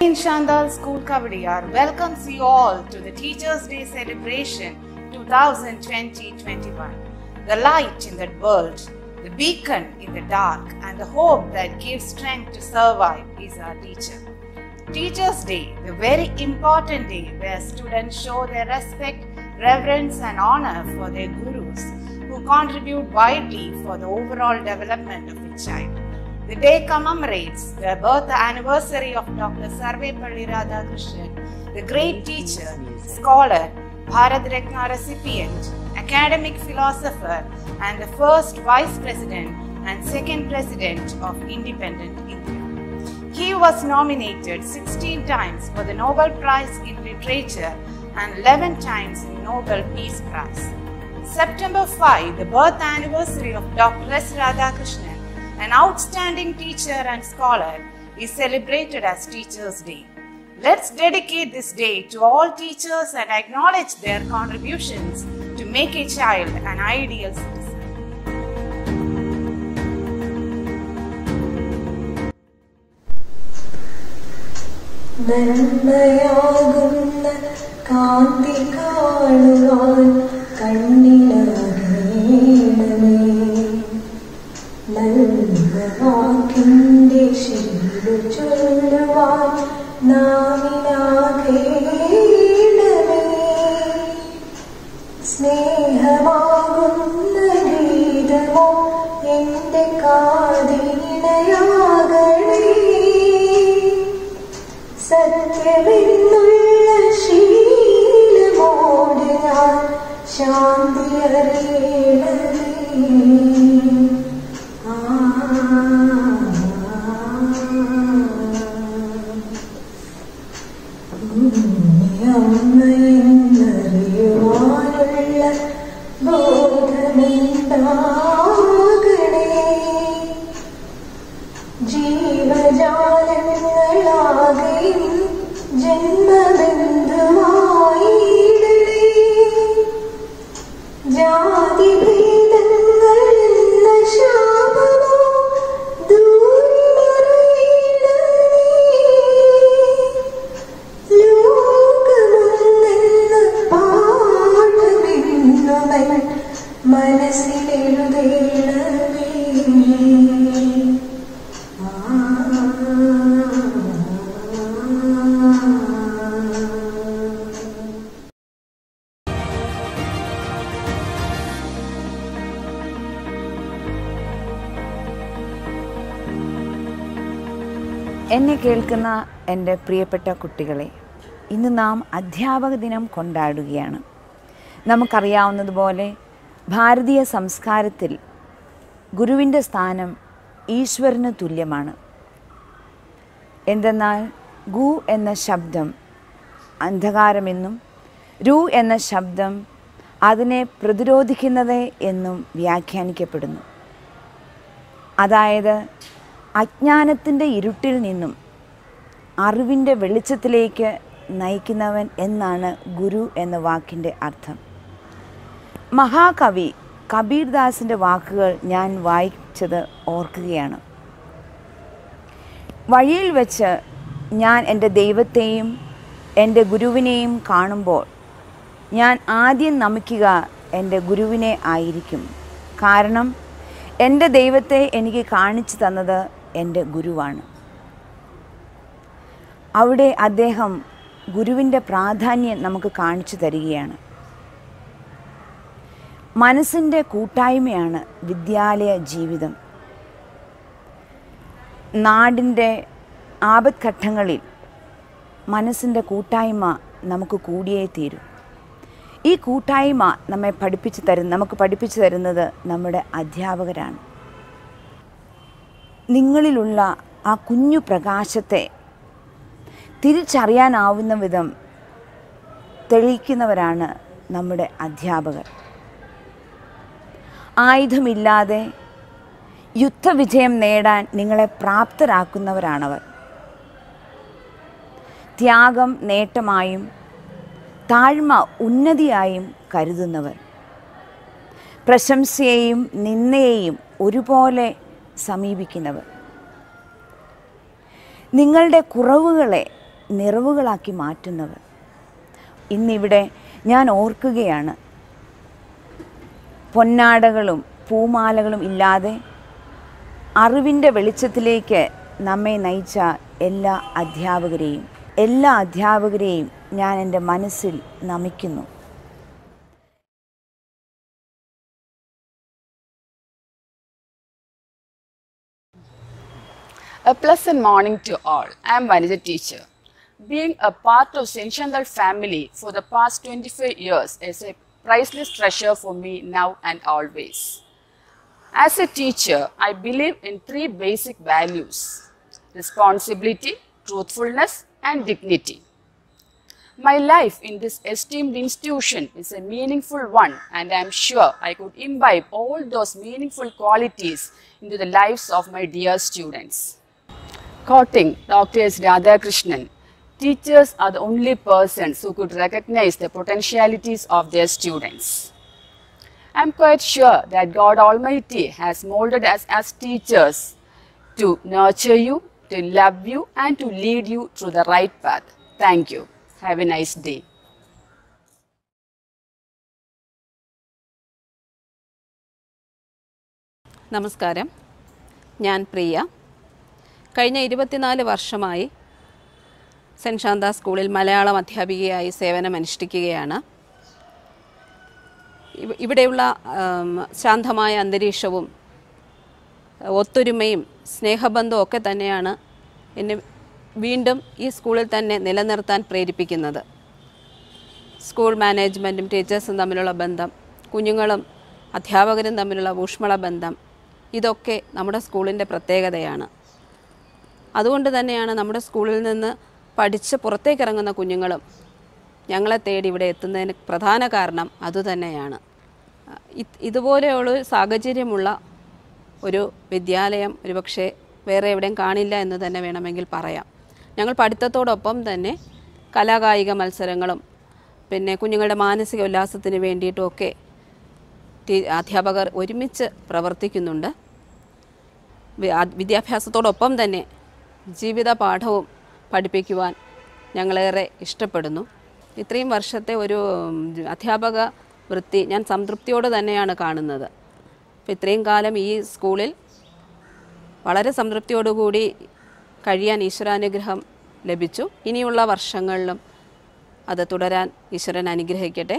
St. Chandal School Kavadiyar welcomes you all to the Teachers' Day celebration 2020-21. The light in that world, the beacon in the dark, and the hope that gives strength to survive is our teacher. Teachers' Day, the very important day where students show their respect, reverence, and honor for their gurus who contribute widely for the overall development of a child. The day commemorates the birth anniversary of Dr. Sarvepalli Radhakrishnan, the great teacher, scholar, Bharat Ratna recipient, academic philosopher, and the first vice president and second president of independent India. He was nominated 16 times for the Nobel Prize in Literature and 11 times in Nobel Peace Prize. September 5, the birth anniversary of Dr. S. Radhakrishnan, an outstanding teacher and scholar, is celebrated as Teachers' Day. Let's dedicate this day to all teachers and acknowledge their contributions to make a child an ideal citizen. നന്മയാകുന്ന കാന്തി കാണുവാൻ കണ്ണിനാകേണമേ നല്ല വാക്കിൻ്റെ ശീലു ചൊല്ലുവാൻ നാവിനാകേണമേ സ്നേഹമാകുന്ന ഗീതമോ എൻ്റെ കാതിനയാകണേ സത്യമെന്നുള്ള ശീലമോട് ഞാൻ ശാന്തി അറിയണമേ ആ അമ്മയെന്നറിയുവാനുള്ള ബോധമുണ്ടാകണേ ജീവജാലങ്ങളാകെയും ജന്മബന്ധുവായിടണേ ജാതിഭേദങ്ങൾ എന്ന ശാപമോ ദൂരെ മറയിടണേ ലോകമൊന്നെന്ന പാഠമെന്നുവൻ മനസ്സിലെഴുതേണമേ എന്നെ കേൾക്കുന്ന എൻ്റെ പ്രിയപ്പെട്ട കുട്ടികളെ ഇന്ന് നാം അധ്യാപക ദിനം കൊണ്ടാടുകയാണ് നമുക്കറിയാവുന്നതുപോലെ ഭാരതീയ സംസ്കാരത്തിൽ ഗുരുവിൻ്റെ സ്ഥാനം ഈശ്വരന് തുല്യമാണ് എന്തെന്നാൽ ഗു എന്ന ശബ്ദം അന്ധകാരമെന്നും രു എന്ന ശബ്ദം അതിനെ പ്രതിരോധിക്കുന്നത് എന്നും വ്യാഖ്യാനിക്കപ്പെടുന്നു അതായത് അജ്ഞാനത്തിൻ്റെ ഇരുട്ടിൽ നിന്നും അറിവിൻ്റെ വെളിച്ചത്തിലേക്ക് നയിക്കുന്നവൻ എന്നാണ് ഗുരു എന്ന വാക്കിൻ്റെ അർത്ഥം മഹാകവി കബീർദാസിൻ്റെ വാക്കുകൾ ഞാൻ വായിച്ചത് ഓർക്കുകയാണ് വഴിയിൽ വെച്ച് ഞാൻ എൻ്റെ ദൈവത്തെയും എൻ്റെ ഗുരുവിനെയും കാണുമ്പോൾ ഞാൻ ആദ്യം നമിക്കുക എൻ്റെ ഗുരുവിനെ ആയിരിക്കും കാരണം എൻ്റെ ദൈവത്തെ എനിക്ക് കാണിച്ചു തന്നത് എൻ്റെ ഗുരുവാണ് അവിടെ അദ്ദേഹം ഗുരുവിൻ്റെ പ്രാധാന്യം നമുക്ക് കാണിച്ചു തരികയാണ് മനസ്സിൻ്റെ കൂട്ടായ്മയാണ് വിദ്യാലയ ജീവിതം നാടിൻ്റെ ആപത്ഘട്ടങ്ങളിൽ മനസ്സിൻ്റെ കൂട്ടായ്മ നമുക്ക് കൂടിയേ തീരൂ ഈ കൂട്ടായ്മ നമ്മെ പഠിപ്പിച്ചു തരുന്ന നമുക്ക് പഠിപ്പിച്ചു തരുന്നത് നമ്മുടെ അധ്യാപകരാണ് നിങ്ങളിലുള്ള ആ കുഞ്ഞു പ്രകാശത്തെ തിരിച്ചറിയാനാവുന്ന വിധം തെളിയിക്കുന്നവരാണ് നമ്മുടെ അധ്യാപകർ ആയുധമില്ലാതെ യുദ്ധവിജയം നേടാൻ നിങ്ങളെ പ്രാപ്തരാക്കുന്നവരാണവർ ത്യാഗം നേട്ടമായും താഴ്മ ഉന്നതിയായും കരുതുന്നവർ പ്രശംസയെയും നിന്ദയെയും ഒരുപോലെ സമീപിക്കുന്നവർ നിങ്ങളുടെ കുറവുകളെ നിറവുകളാക്കി മാറ്റുന്നവർ ഇന്നിവിടെ ഞാൻ ഓർക്കുകയാണ് പൊന്നാടകളും പൂമാലകളും ഇല്ലാതെ അറിവിൻ്റെ വെളിച്ചത്തിലേക്ക് നമ്മെ നയിച്ച എല്ലാ അധ്യാപകരെയും എല്ലാ അധ്യാപകരെയും ഞാൻ എൻ്റെ മനസ്സിൽ നമിക്കുന്നു A pleasant morning to all. I am Vanija teacher. Being a part of Senchandal family for the past 25 years is a priceless treasure for me now and always. As a teacher, I believe in three basic values responsibility, truthfulness, and dignity. My life in this esteemed institution is a meaningful one, and I am sure I could imbibe all those meaningful qualities into the lives of my dear students. Quoting Dr. S. Radhakrishnan, teachers are the only persons who could recognize the potentialities of their students. I am quite sure that God Almighty has molded us as teachers to nurture you, to love you, and to lead you through the right path. Thank you. Have a nice day. നമസ്കാരം ഞാൻ പ്രിയ കഴിഞ്ഞ ഇരുപത്തിനാല് വർഷമായി cent Shantha സ്കൂളിൽ മലയാളം അധ്യാപികയായി സേവനമനുഷ്ഠിക്കുകയാണ് ഇവ- ഇവിടെയുള്ള ആം, ശാന്തമായ അന്തരീക്ഷവും ഒത്തൊരുമയും സ്നേഹബന്ധവും ഒക്കെ തന്നെയാണ് എന്നെ വീണ്ടും ഈ സ്കൂളിൽ തന്നെ നിലനിർത്താൻ പ്രേരിപ്പിക്കുന്നത് സ്കൂൾ മാനേജ്മെൻറ്റും ടീച്ചേഴ്സും തമ്മിലുള്ള ബന്ധം കുഞ്ഞുങ്ങളും അധ്യാപകരും തമ്മിലുള്ള ഊഷ്മള ബന്ധം ഇതൊക്കെ നമ്മുടെ സ്കൂളിൻ്റെ പ്രത്യേകതയാണ് അതുകൊണ്ട് തന്നെയാണ് നമ്മുടെ സ്കൂളിൽ നിന്ന് പഠിച്ച് പുറത്തേക്കിറങ്ങുന്ന കുഞ്ഞുങ്ങളും ഞങ്ങളെ തേടി ഇവിടെ എത്തുന്നതിന് പ്രധാന കാരണം അതുതന്നെയാണ് ഇത് ഇതുപോലെയുള്ള ഒരു സാഹചര്യമുള്ള ഒരു വിദ്യാലയം ഒരുപക്ഷെ വേറെ എവിടെയും കാണില്ല എന്ന് തന്നെ വേണമെങ്കിൽ പറയാം ഞങ്ങൾ പഠിത്തത്തോടൊപ്പം തന്നെ കലാകായിക മത്സരങ്ങളും പിന്നെ കുഞ്ഞുങ്ങളുടെ മാനസിക ഉല്ലാസത്തിന് വേണ്ടിയിട്ടുമൊക്കെ ടീ- അധ്യാപകർ ഒരുമിച്ച് പ്രവർത്തിക്കുന്നുണ്ട് വി- ആ- വിദ്യാഭ്യാസത്തോടൊപ്പം തന്നെ ജീവിത പാഠവും പഠിപ്പിക്കുവാൻ ഞങ്ങളേറെ ഇഷ്ടപ്പെടുന്നു ഇത്രയും വർഷത്തെ ഒരു ഉം, അധ്യാപക വൃത്തി ഞാൻ സംതൃപ്തിയോടെ തന്നെയാണ് കാണുന്നത് അപ്പോൾ ഇത്രയും കാലം ഈ സ്കൂളിൽ വളരെ സംതൃപ്തിയോടുകൂടി കഴിയാൻ ഈശ്വരാനുഗ്രഹം ലഭിച്ചു ഇനിയുള്ള വർഷങ്ങളിലും അത് തുടരാൻ ഈശ്വരൻ അനുഗ്രഹിക്കട്ടെ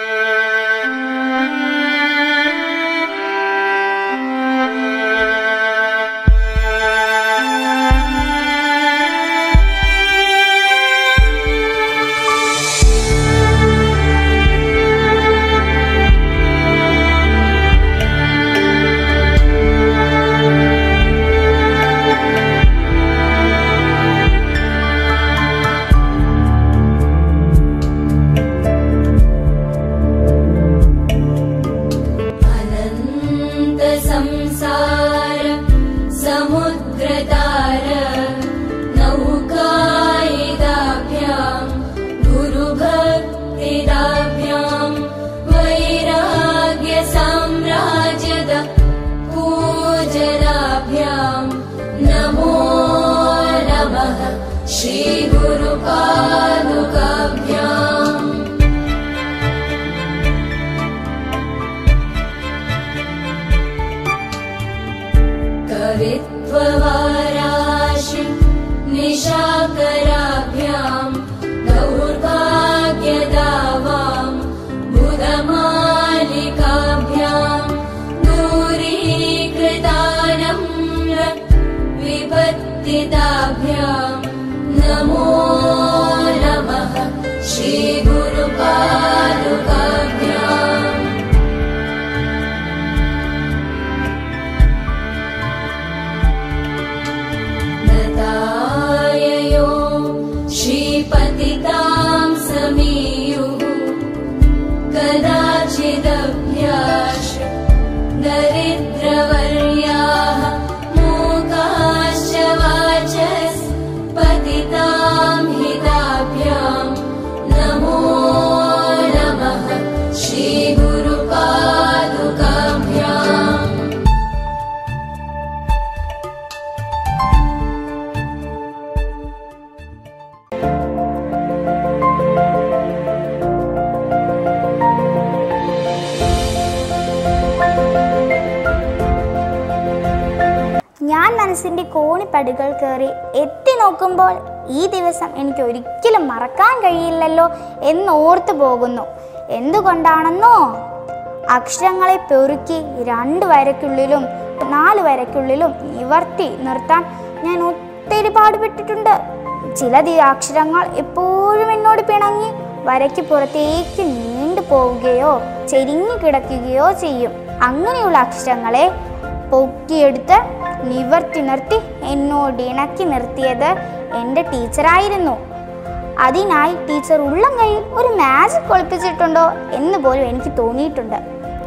अनन्तसंसार समुद्रतार नौकायिदाभ्याम् गुरुभक्तिदाभ्याम् वैराग्यसाम्राज्यद पूजनाभ्याम् नमो नमः श्रीगुरुपादुकाभ्याम् कवित्ववाराशि निशाकराभ्याम् दौर्भाग्यदावाम् बुधमालिकाभ्याम् दूरीकृतानम्र विपत्तिदाभ्याम् नमो नमः श्रीगुरुपादुकाभ्याम् नताययो श्रीपतितां समीयुः ഞാൻ മനസ്സിൻ്റെ കോണിപ്പടികൾ കയറി എത്തി നോക്കുമ്പോൾ ഈ ദിവസം എനിക്ക് ഒരിക്കലും മറക്കാൻ കഴിയില്ലല്ലോ എന്നോർത്തു പോകുന്നു എന്തുകൊണ്ടാണെന്നോ അക്ഷരങ്ങളെ പെറുക്കി രണ്ട് വരയ്ക്കുള്ളിലും നാല് വരയ്ക്കുള്ളിലും നിവർത്തി നിർത്താൻ ഞാൻ ഒത്തിരി പാടുപെട്ടിട്ടുണ്ട് ചില ദി- അക്ഷരങ്ങൾ എപ്പോഴും എന്നോട് പിണങ്ങി വരയ്ക്ക് പുറത്തേക്ക് നീണ്ടു പോവുകയോ ചെരിഞ്ഞു കിടക്കുകയോ ചെയ്യും അങ്ങനെയുള്ള അക്ഷരങ്ങളെ പൊക്കിയെടുത്ത് നിവർത്തി നിർത്തി എന്നോട് ഇണക്കി നിർത്തിയത് എൻ്റെ ടീച്ചറായിരുന്നു അതിനായി ടീച്ചർ ഉള്ളം കയ്യിൽ ഒരു മാജിക് ഒളിപ്പിച്ചിട്ടുണ്ടോ എന്ന് പോലും എനിക്ക് തോന്നിയിട്ടുണ്ട്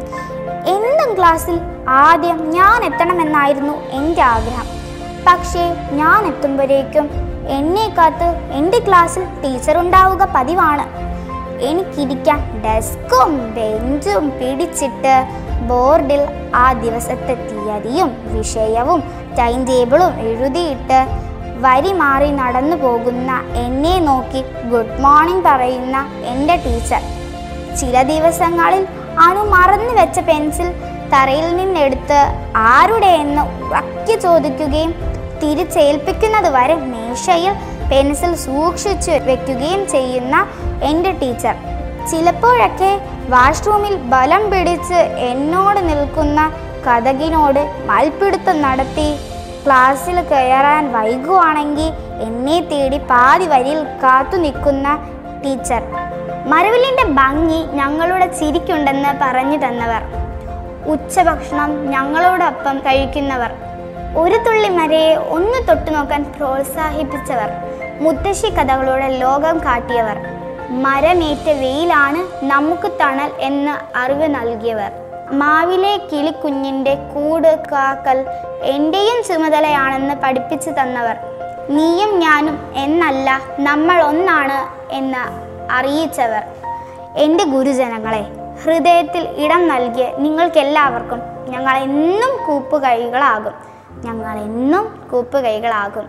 എന്നും ക്ലാസ്സിൽ ആദ്യം ഞാൻ എത്തണമെന്നായിരുന്നു എൻ്റെ ആഗ്രഹം പക്ഷേ ഞാൻ എത്തുമ്പോഴേക്കും എന്നെ കാത്ത് എൻ്റെ ക്ലാസ്സിൽ ടീച്ചർ ഉണ്ടാവുക പതിവാണ് എനിക്കിരിക്കാൻ ഡെസ്കും ബെഞ്ചും പിടിച്ചിട്ട് ബോർഡിൽ ആ ദിവസത്തെ തീയതിയും വിഷയവും ടൈം ടേബിളും എഴുതിയിട്ട് വരി മാറി നടന്നു പോകുന്ന എന്നെ നോക്കി ഗുഡ് മോർണിംഗ് പറയുന്ന എൻ്റെ ടീച്ചർ ചില ദിവസങ്ങളിൽ അനു മറന്നു വെച്ച പെൻസിൽ തറയിൽ നിന്നെടുത്ത് ആരുടെ എന്ന് ഉറക്കി ചോദിക്കുകയും തിരിച്ചേൽപ്പിക്കുന്നത് വരെ മേശയിൽ പെൻസിൽ സൂക്ഷിച്ചു വെക്കുകയും ചെയ്യുന്ന എൻ്റെ ടീച്ചർ ചിലപ്പോഴൊക്കെ വാഷ്റൂമിൽ ബലം പിടിച്ച് എന്നോട് നിൽക്കുന്ന കഥകിനോട് മൽപ്പിടുത്തം നടത്തി ക്ലാസ്സിൽ കയറാൻ വൈകുവാണെങ്കിൽ എന്നെ തേടി പാതി വരിയിൽ കാത്തു നിൽക്കുന്ന ടീച്ചർ മരവിലിൻ്റെ ഭംഗി ഞങ്ങളുടെ ചിരിക്കുണ്ടെന്ന് പറഞ്ഞു തന്നവർ ഉച്ചഭക്ഷണം ഞങ്ങളോടൊപ്പം കഴിക്കുന്നവർ ഒരു തുള്ളി മരയെ ഒന്ന് തൊട്ടു നോക്കാൻ പ്രോത്സാഹിപ്പിച്ചവർ മുത്തശ്ശി കഥകളുടെ ലോകം കാട്ടിയവർ മരമേറ്റ വെയിലാണ് നമുക്ക് തണൽ എന്ന് അറിവ് നൽകിയവർ മാവിലെ കിളിക്കുഞ്ഞിൻ്റെ കൂട് കാക്കൽ എൻ്റെയും ചുമതലയാണെന്ന് പഠിപ്പിച്ചു തന്നവർ നീയും ഞാനും എന്നല്ല നമ്മൾ ഒന്നാണ് എന്ന് അറിയിച്ചവർ എൻ്റെ ഗുരുജനങ്ങളെ ഹൃദയത്തിൽ ഇടം നൽകിയ നിങ്ങൾക്കെല്ലാവർക്കും ഞങ്ങൾ എന്നും കൂപ്പുകൈകളാകും ഞങ്ങൾ എന്നും കൂപ്പുകൈകളാകും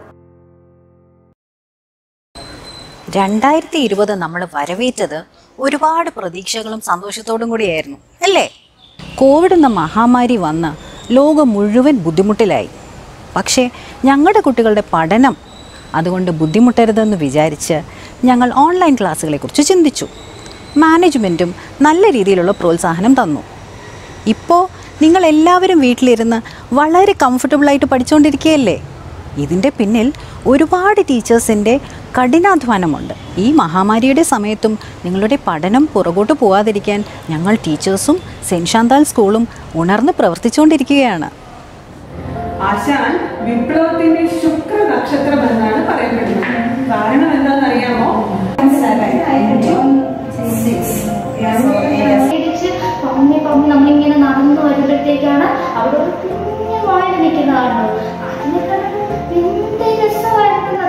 രണ്ടായിരത്തി ഇരുപത് നമ്മൾ വരവേറ്റത് ഒരുപാട് പ്രതീക്ഷകളും സന്തോഷത്തോടും കൂടിയായിരുന്നു അല്ലേ കോവിഡ് എന്ന മഹാമാരി വന്ന് ലോകം മുഴുവൻ ബുദ്ധിമുട്ടിലായി പക്ഷേ ഞങ്ങളുടെ കുട്ടികളുടെ പഠനം അതുകൊണ്ട് ബുദ്ധിമുട്ടരുതെന്ന് വിചാരിച്ച് ഞങ്ങൾ ഓൺലൈൻ ക്ലാസ്സുകളെക്കുറിച്ച് ചിന്തിച്ചു മാനേജ്മെൻറ്റും നല്ല രീതിയിലുള്ള പ്രോത്സാഹനം തന്നു ഇപ്പോൾ നിങ്ങൾ എല്ലാവരും വീട്ടിലിരുന്ന് വളരെ കംഫർട്ടബിളായിട്ട് പഠിച്ചുകൊണ്ടിരിക്കുകയല്ലേ ഇതിൻ്റെ പിന്നിൽ ഒരുപാട് ടീച്ചേഴ്സിൻ്റെ കഠിനാധ്വാനമുണ്ട് ഈ മഹാമാരിയുടെ സമയത്തും നിങ്ങളുടെ പഠനം പുറകോട്ട് പോവാതിരിക്കാൻ ഞങ്ങൾ ടീച്ചേഴ്സും സെൻറ്റ് ശാന്താൽ സ്കൂളും ഉണർന്ന് പ്രവർത്തിച്ചുകൊണ്ടിരിക്കുകയാണ് ആശാൻ വിപ്ലവത്തിന്റെ ശുക്ര നക്ഷത്രം എന്നാണ് പറയപ്പെടുന്നത് കാരണം എന്താണെന്ന് അറിയാമോ പേടിച്ച് പമ്മി പമ്മി നമ്മളിങ്ങനെ നടന്നു വരുമ്പോഴത്തേക്കാണ് അവിടെ ഒരു കുഞ്ഞു വാഴ നിൽക്കുന്ന കാണുന്നത് അതിനെ കണ്ടപ്പോൾ എന്ത് രസമായിരുന്നു